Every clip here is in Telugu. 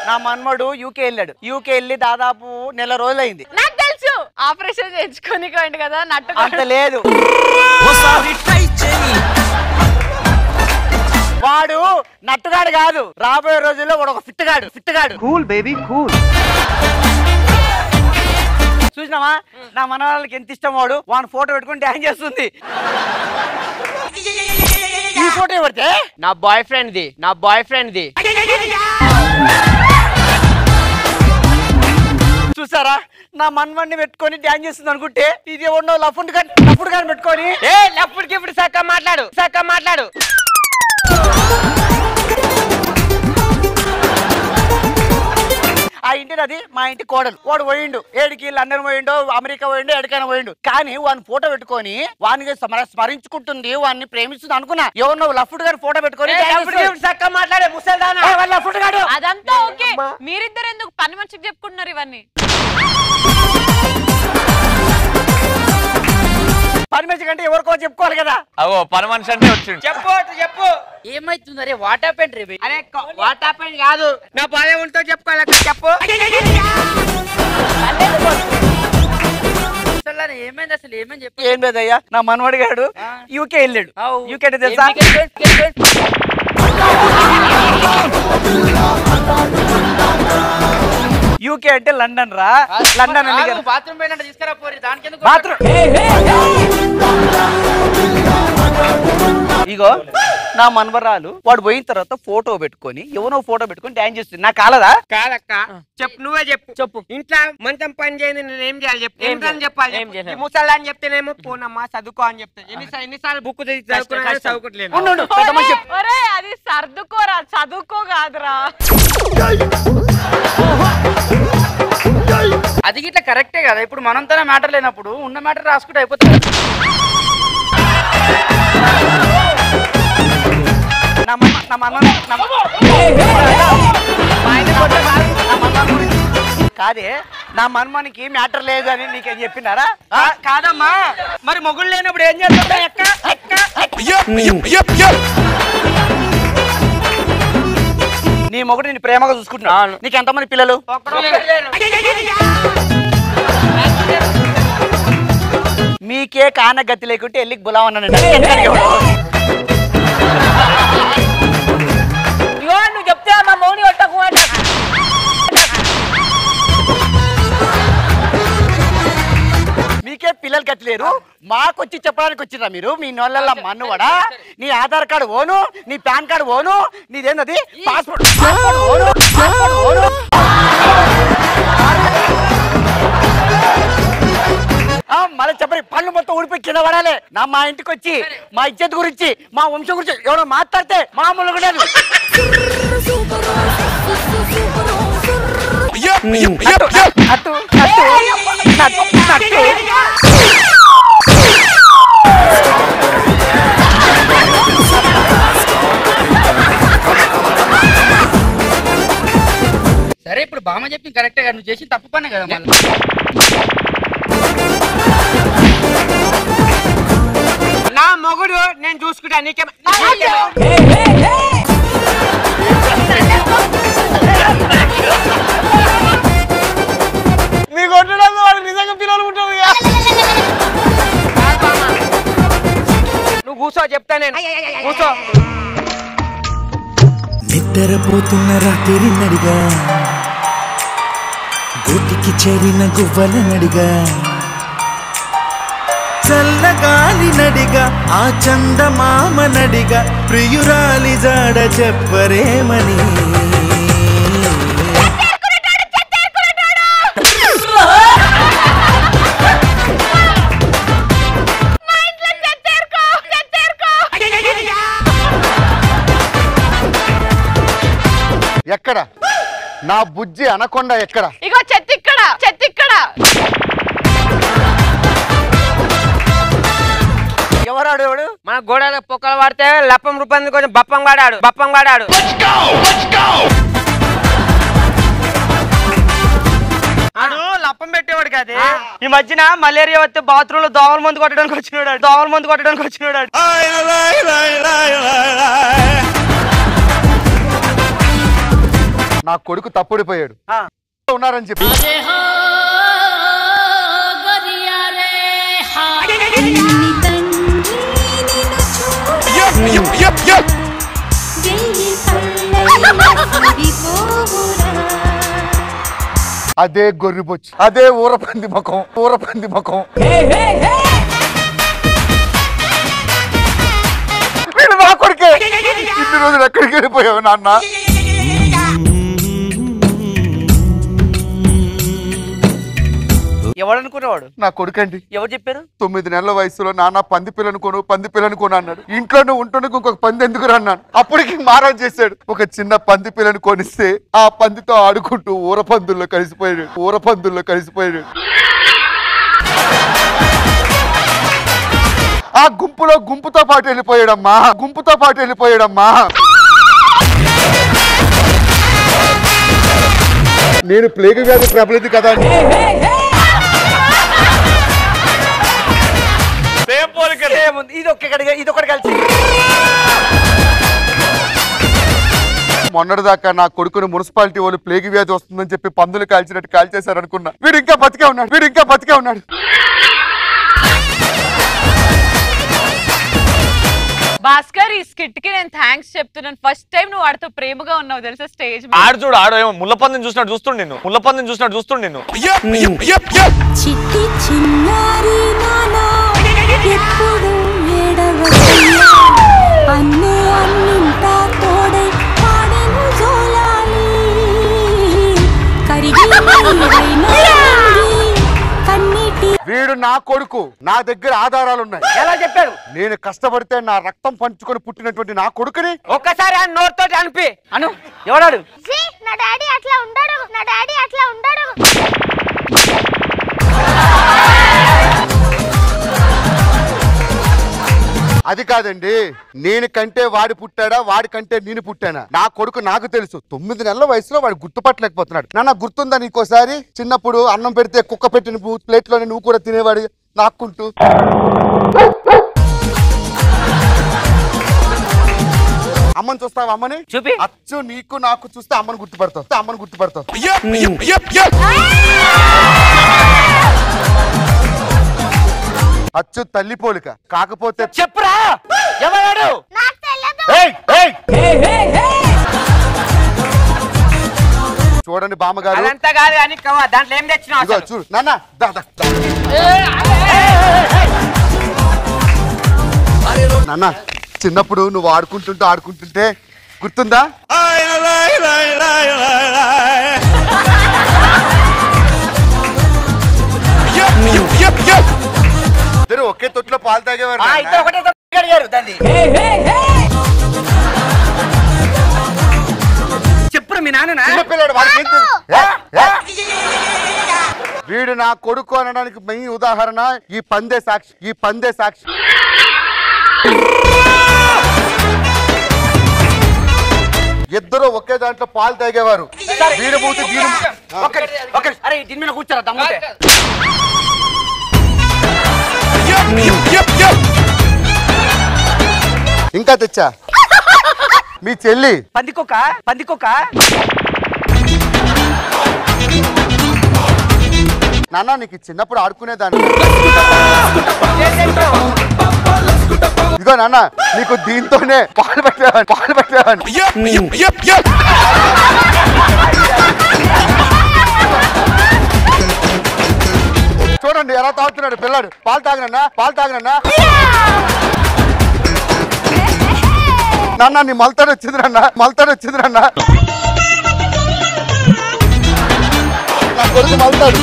నా మన్మడు యూకే వెళ్ళాడు యూకే వెళ్ళి దాదాపు నెల రోజులైంది నాకు తెలుసు ఆపరేషన్ చేయించుకొని కదా నట్టు అంత లేదు ఓసారి ట్రై చేయి వాడు నట్టుగాడు కాదు రాబోయే రోజుల్లో వాడు ఒక ఫిట్టుగాడు ఫిట్టుగాడు కూల్ బేబీ కూల్ చూసినావా నా మనవాళ్ళకి ఎంత ఇష్టం వాడు వాడిని ఫోటో పెట్టుకుని డ్యాన్స్ చేస్తుంది ఈ ఫోటో పెడితే నా బాయ్ ఫ్రెండ్ ది నా బాయ్ ఫ్రెండ్ ది చూసారా నా మన్మన్ని పెట్టుకొని డ్యాన్స్ చేస్తుంది అనుకుంటే ఇది ఎవడో లఫుండ్ కానీ లఫుండ్ కానీ పెట్టుకొని ఏ లప్పుడికి ఇప్పుడు సక్క మాట్లాడు సక్క మాట్లాడు ఆ ఇంటిది అది మా ఇంటి కోడలు వాడు పోయిండు ఏడికి లండన్ పోయిండు అమెరికా పోయిండు ఎడికైనా పోయిండు కానీ వాడిని ఫోటో పెట్టుకొని వాడిని స్మర- స్మరించుకుంటుంది వాడిని ప్రేమిస్తుంది అనుకున్నా ఎవరినో లఫ్ట్ గారి ఫోటో పెట్టుకొని ఏ, లప్పుడికి ఇప్పుడు సక్క మాట్లాడే ముసల్దానా లఫ్ట్ గాడు అదంతా ఓకే మీరిద్దరు ఎందుకు పని మనిషికి చెప్పుకుంటున్నారు ఇవన్నీ పని మనిషి కంటే ఎవరికో చెప్పుకోవాలి కదా అవో పని మనిషి అంటే వచ్చిండు చెప్పు అటు చెప్పు ఏమైతుంది అరే వాట్ హ్యాపెండ్ రే అరే వాట్ హ్యాపెన్ కాదు నా బాధ ఉంటో చెప్పుకోవాలి చెప్పు అసలు ఏమైంది అసలు ఏమైంది చెప్పు ఏం లేదయ్యా నా మనవడి గాడు యూకే వెళ్ళాడు అవు. యూకే అంటే తెలుసా ఏం weekend friends, weekend friends. UK అంటే లండన్ రా లండన్ ఉంది ఆగు, కదా బాత్రూమ్ పోయినట్టు తీసుకురా పోరి దానికి ఎందుకు బాత్రూమ్ ఇగో నా మనవరాలు వాడు పోయిన తర్వాత ఫోటో పెట్టుకొని ఎవనో ఫోటో పెట్టుకొని డ్యాన్స్ చేస్తుంది నా కాలదా కాదక్క చెప్పు నువ్వే చెప్పు చెప్పు ఇంట్లో మంచం పని చేయండి నేను ఏం చేయాలి చెప్పు ఏం ఏం చేయాలి చేయాలి? చెప్పాలి ఏం చేయాలి? ఈ ముసల్దా అని చెప్తేనేమో పోనమ్మా చదువుకో అని చెప్తా ఎన్నిసార్లు ఎన్నిసార్లు బుక్ తెచ్చి చదువుకున్నా కష్టం. చదువుకోవట్లేదు ఉండు, ఉండు, పెద్ద మనిషి చెప్పు. ఒరే అది సర్దుకోరా చదువుకో కాదురా అది ఇట్లా కరెక్టే కదా ఇప్పుడు మనంతోనే మ్యాటర్ లేనప్పుడు ఉన్న మ్యాటర్ రాసుకుంటే అయిపోతుంది కదా. నా మన్మ- నా మన్మ- నా మ- మా ఆయన కొట్టే కాదు, నా మన్మ గురించి. కాదే నా మన్మనికి మ్యాటర్ లేదు అని నీకేం చెప్పినారా ఆ, కాదమ్మా మరి మొగుడు లేనప్పుడు ఏం చేస్తా ఎక్క ఎక్క నీ మొగుడు నేను ప్రేమగా చూసుకుంటున్నా నీకు ఎంతమంది పిల్లలు ఒక్కడు లేరు. మీకే కాన గతి లేకుంటే వెళ్ళి బులావన్నానండి ఇగో నువ్వు చెప్తే మా మౌని కొట్టకు అంట. మీకే పిల్లలు గతి లేరు మాకొచ్చి చెప్పడానికి వచ్చిరా మీరు మీ నోళ్ళ మన్నువడా నీ ఆధార్ కార్డు ఓను నీ పాన్ కార్డు ఓను నీదేందది పాస్పోర్ట్ పాస్పోర్ట్ ఓను పాస్పోర్ట్ ఓను ఆ, మళ్ళీ చెప్పరి పళ్ళు మొత్తం ఊడిపోయి కింద పడాలి నా మా ఇంటికి వచ్చి మా ఇజ్జత్ గురించి మా వంశం గురించి ఎవరో మాట్లాడితే మామూలుగా ఉండదు అటు అటు అటు అటు సరే ఇప్పుడు బామ్మ చెప్పింది కరెక్టే కదా నువ్వు చేసి తప్పు పనే కదా మళ్ళీ నా మొగుడు నేను చూసుకుంటా నీకేం మీ కొట్టడంలో వాడు నిజంగా పిల్లలు ఉంటావు నువ్వు కూర్చో చెప్తా నేను కూర్చో నిద్రపోతున్న రాత్రి నడిగా గూటికి చేరిన గువ్వల నడిగా చల్లగాలి నడిగా ఆ చందమామ నడిగా ప్రియురాలి జాడ చెప్పరేమని ఎక్కడ నా బుజ్జి అనకొండ ఎక్కడ ఇగో చెత్త ఇక్కడ చెత్త ఇక్కడ ఎవరాడు ఎవడు మన గోడల పొక్కలు వాడితే లప్పం రూపాయలు కొంచెం బప్పం వాడాడు బప్పం వాడాడు ఆడు లప్పం పెట్టేవాడు కాదే ఈ మధ్యన మలేరియా వస్తే బాత్రూమ్ లో దోమల మందు కొట్టడానికి వచ్చినాడు దోమల మందు కొట్టడానికి వచ్చినాడు నా కొడుకు తప్పుడిపోయాడు ఆ. ఉన్నారని చెప్పి అదే గొర్రెబొచ్చు అదే ఊరపంది ముఖం ఊరపంది ముఖం వీడు నా కొడుకే ఇన్ని రోజులు ఎక్కడికి వెళ్ళిపోయావు నాన్న ఎవడనుకునేవాడు నా కొడుకండి ఎవరు చెప్పారు తొమ్మిది నెలల వయసులో నాన్న పంది పిల్లను కొను పంది పిల్లను కొను అన్నాడు ఇంట్లోనే ఉంటుండకు ఇంకొక పంది ఎందుకు అన్నాను అప్పటికి మారాజ్ చేశాడు ఒక చిన్న పంది పిల్లను కొనిస్తే ఆ పందితో ఆడుకుంటూ ఊర పందుల్లో కలిసిపోయాడు ఊర పందుల్లో కలిసిపోయాడు ఆ గుంపులో గుంపుతో పాటు వెళ్ళిపోయాడమ్మా గుంపుతో పాటు వెళ్ళిపోయాడమ్మా నేను ప్లేగు వ్యాధి ప్రబలిది కదా అని సేమ్ పోలికలు ఏముంది ఇది ఒక్కడిగా ఇది ఒకటి కలిసి మొన్నటిదాకా నా కొడుకుని మున్సిపాలిటీ వాళ్ళు ప్లేగు వ్యాధి వస్తుందని చెప్పి పందులు కాల్చినట్టు కాల్చేశారు అనుకున్నా వీడు ఇంకా బతికే ఉన్నాడు వీడు ఇంకా బతికే ఉన్నాడు భాస్కర్ ఈ స్కిట్ కి నేను థ్యాంక్స్ చెప్తున్నాను ఫస్ట్ టైం నువ్వు వాడితో ప్రేమగా ఉన్నావు తెలుసా స్టేజ్ మీద ఆడు చూడు ఆడు ఏమో ముళ్ళపందిని చూసినట్టు చూస్తుండు నిన్ను ముళ్ళపందిని చూసినట్టు చూస్తుండు నిన్ను చిట్టి చిన్నారి నానా ఎప్పుడు ఏడవయ్యా అన్నే అన్నింటా తోడై పాడెను జోలాలి కరిగి నీరైన నింగి కన్నీటి వీడు నా కొడుకు నా దగ్గర ఆధారాలు ఉన్నాయి ఎలా చెప్పారు నేను కష్టపడితే నా రక్తం పంచుకొని పుట్టినటువంటి నా కొడుకుని ఒక్కసారి ఆ నోట్తో అనిపి అను ఎవడాడు నా డాడీ అట్లా ఉండడు నా డాడీ అట్లా ఉండడు అది కాదండి నేను కంటే వాడి పుట్టాడా వాడి కంటే నేను పుట్టానా నా కొడుకు నాకు తెలుసు తొమ్మిది నెలల వయసులో వాడు గుర్తుపట్టలేకపోతున్నాడు నాన్న గుర్తుందా నీకోసారి చిన్నప్పుడు అన్నం పెడితే కుక్క పెట్టిన ప్లేట్ లోనే నువ్వు కూడా తినేవాడు నాక్కుంటూ అమ్మని చూస్తావా అమ్మని చూపి. అచ్చు నీకు నాకు చూస్తే అమ్మని గుర్తుపడతావు అమ్మని గుర్తుపడతావు అచ్చు తల్లి పోలిక కాకపోతే చెప్పురా ఎవడాడు నాకు తెలియదు ఏయ్, ఏయ్! చూడండి బామ్మగారు అదంతా కాదు కానీ కవ్వ, దాంట్లో ఏం తెచ్చినావు ఇదిగో అసలు? చూడు నాన్న దా, దా, దా. నాన్న చిన్నప్పుడు నువ్వు ఆడుకుంటుంటే ఆడుకుంటుంటే గుర్తుందా ఇద్దరు ఒకే తొట్టులో పాలు తాగేవారు ఆ, నాన్న. ఇద్దరు ఒకటే తొక్కి అడిగారు దాన్ని చెప్పురా మీ నాన్న చిన్నపిల్లాడు వాడికి ఏం తెలుసు? ఏ? ఏ? వీడు నా కొడుకు అనడానికి మెయిన్ ఉదాహరణ ఈ పందే సాక్షి ఈ పందే సాక్షి ఇద్దరు ఒకే దాంట్లో పాలు తాగేవారు వీడు మూతి దీని ఒక్కడి ఒక్కడి అరే దీని మీద కూర్చోరా దమ్ముంటే ఇంకా తెచ్చా మీ చెల్లి పందికొక్క పందికొక్క నాన్న నీకు చిన్నప్పుడు ఆడుకునేదాన్ని ఇదిగో నాన్న నీకు దీంతోనే పాలు పెట్టేవాడిని పాలు పెట్టేవాడిని చూడండి ఎలా తాగుతున్నాడు పిల్లాడు పాలు తాగనన్నా పాలు తాగనన్నా నాన్న నీ మల్తాడు వచ్చింది నాన్న మల్తాడు వచ్చింది నాన్న నా కొడుకు మల్తాడు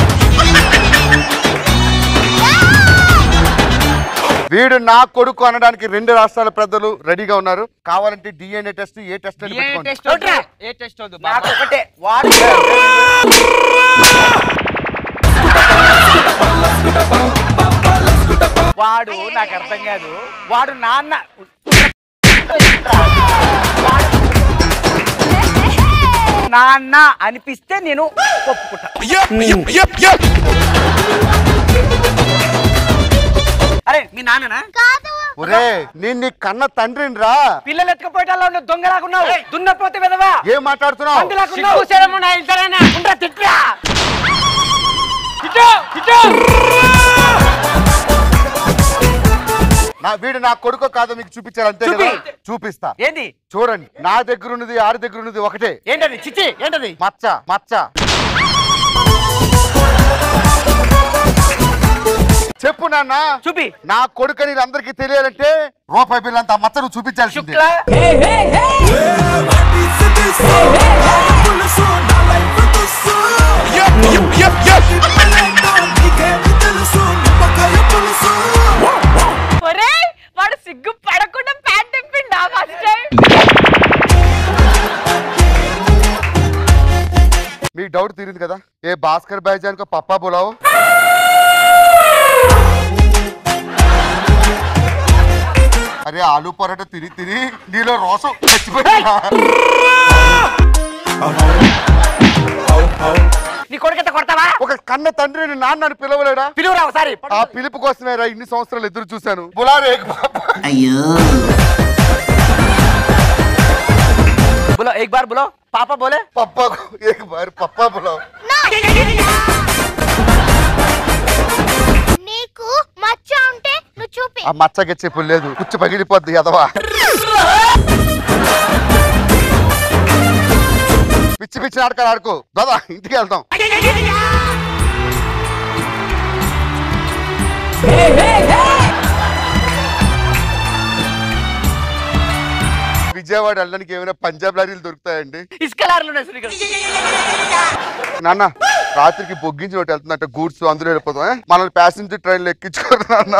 వీడు నా కొడుకు అనడానికి రెండు రాష్ట్రాల పెద్దలు రెడీగా ఉన్నారు కావాలంటే డిఎన్ఏ టెస్ట్ ఏ టెస్ట్ అని ఏ పెట్టుకోండి. టెస్ట్ వద్దు, ఏ టెస్ట్ వద్దు నాకు ఒకటే వాడు వాడు నాకు అర్థం కాదు వాడు నాన్న నాన్న అనిపిస్తే నేను ఒప్పుకుంటా అరే మీ నాన్ననా కాదు ఒరే నేను నీ కన్న తండ్రిని రా పిల్లలు ఎత్తుకుపోయేటల్లా ఉన్న దొంగలాగున్నావు దున్నపోతే విధవా ఏం మాట్లాడుతున్నావు పందిలాగున్నావు. సిగ్గు శరము నా ఇంతనేనా ఉండ్రా తిట్రా ఇటు, ఇటు. నా వీడు నా కొడుకో కాదో మీకు చూపించారు అంతే చూపి. కదా చూపిస్తా ఏంది చూడండి నా దగ్గర ఉన్నది ఆడి దగ్గర ఉన్నది ఒకటే ఏంటది చిచ్చి ఏంటది మచ్చ మచ్చ చెప్పు నాన్న చూపి నా కొడుకని అందరికి తెలియాలంటే రూపాయి బిల్లు అంత మచ్చ నువ్వు చూపించాల్సిందే శుక్ల ఒరే వాడు సిగ్గు పడకుండా ప్యాంట్ తిప్పిండా ఫస్ట్ టైం మీకు డౌట్ తీరింది కదా ఏ భాస్కర్ బైజాన్ కో పప్పా బులావు అరే ఆలు పరోటా తిని తిని నీలో రోసం చచ్చిపోయిందా నీ కొడుకెత్త కొడతావా ఒక కన్న తండ్రిని నాన్నని పిలవలేడా పిలువురా ఒకసారి ఆ పిలుపు కోసమే రా ఇన్ని సంవత్సరాలు ఎదురు చూశాను బులారే ఏక్ బాబా. బులో एक बार बोलो पापा बोले పప్పా కో ఏక్ బార్ పప్పా బులావ్ నీకు మచ్చ ఉంటే నువ్వు చూపి ఆ మచ్చకి చెప్పు లేదు కుచ్చి పగిలిపోద్ది ఎదవా పిచ్చి పిచ్చి నాటకాలు ఆడుకో దాదా ఇంటికి వెళ్దాం విజయవాడ వెళ్ళడానికి ఏమైనా పంజాబ్ లారీలు దొరుకుతాయండి ఇసుక లారీలు ఉన్నాయి చూడు ఇక్కడ. నాన్న రాత్రికి బొగ్గించి ఒకటి వెళ్తున్నట్టు గూడ్స్ అందులో వెళ్ళిపోతాం ఏ? మనల్ని ప్యాసింజర్ ట్రైన్లో ఎక్కించుకోరు నాన్న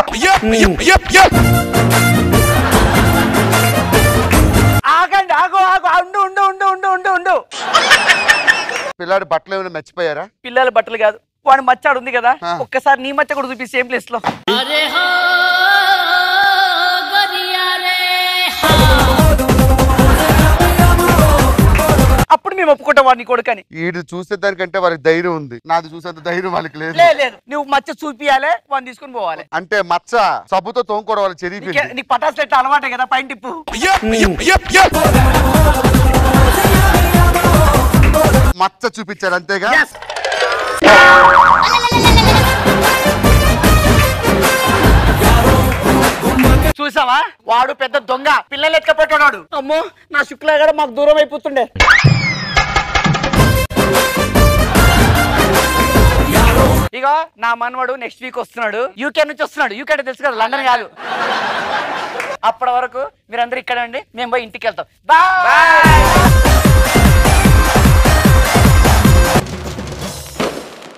ఆగండి ఆగు ఆగు ఉండు ఉండు ఉండు ఉండు ఉండు ఉండు పిల్లాడి బట్టలు ఏమైనా మర్చిపోయారా పిల్లల బట్టలు కాదు వాడి మచ్చాడు ఉంది కదా ఆ. ఒక్కసారి నీ మచ్చ కూడా చూపి సేమ్ ప్లేస్ లో అప్పుడు మేము ఒప్పుకుంటాం వాడిని కొడుకని వీడు చూసే దానికంటే వారికి ధైర్యం ఉంది నాది చూసేంత ధైర్యం వాళ్ళకి లేదు లేదు లేదు నువ్వు మచ్చ చూపియాలి వాడిని తీసుకుని పోవాలి అంటే మచ్చ సబ్బుతో తోముకోవడం వాళ్ళు నీకే- చెరిగిపోయింది నీకు పటాసులు ఎట్లా అలవాటే కదా పైన టిప్పు మచ్చ చూపించారు అంతేగా చూసావా వాడు పెద్ద దొంగ పిల్లలు ఎత్తుకపోతున్నాడు అమ్మో నా శుక్ల కూడా మాకు దూరం అయిపోతుండే ఇగో నా మనవడు నెక్స్ట్ వీక్ వస్తున్నాడు యూకే నుంచి వస్తున్నాడు యూకే అంటే తెలుసు కదా లండన్ కాదు అప్పటి వరకు మీరందరూ ఇక్కడ ఉండి మేము పోయి ఇంటికి వెళ్తాం బాయ్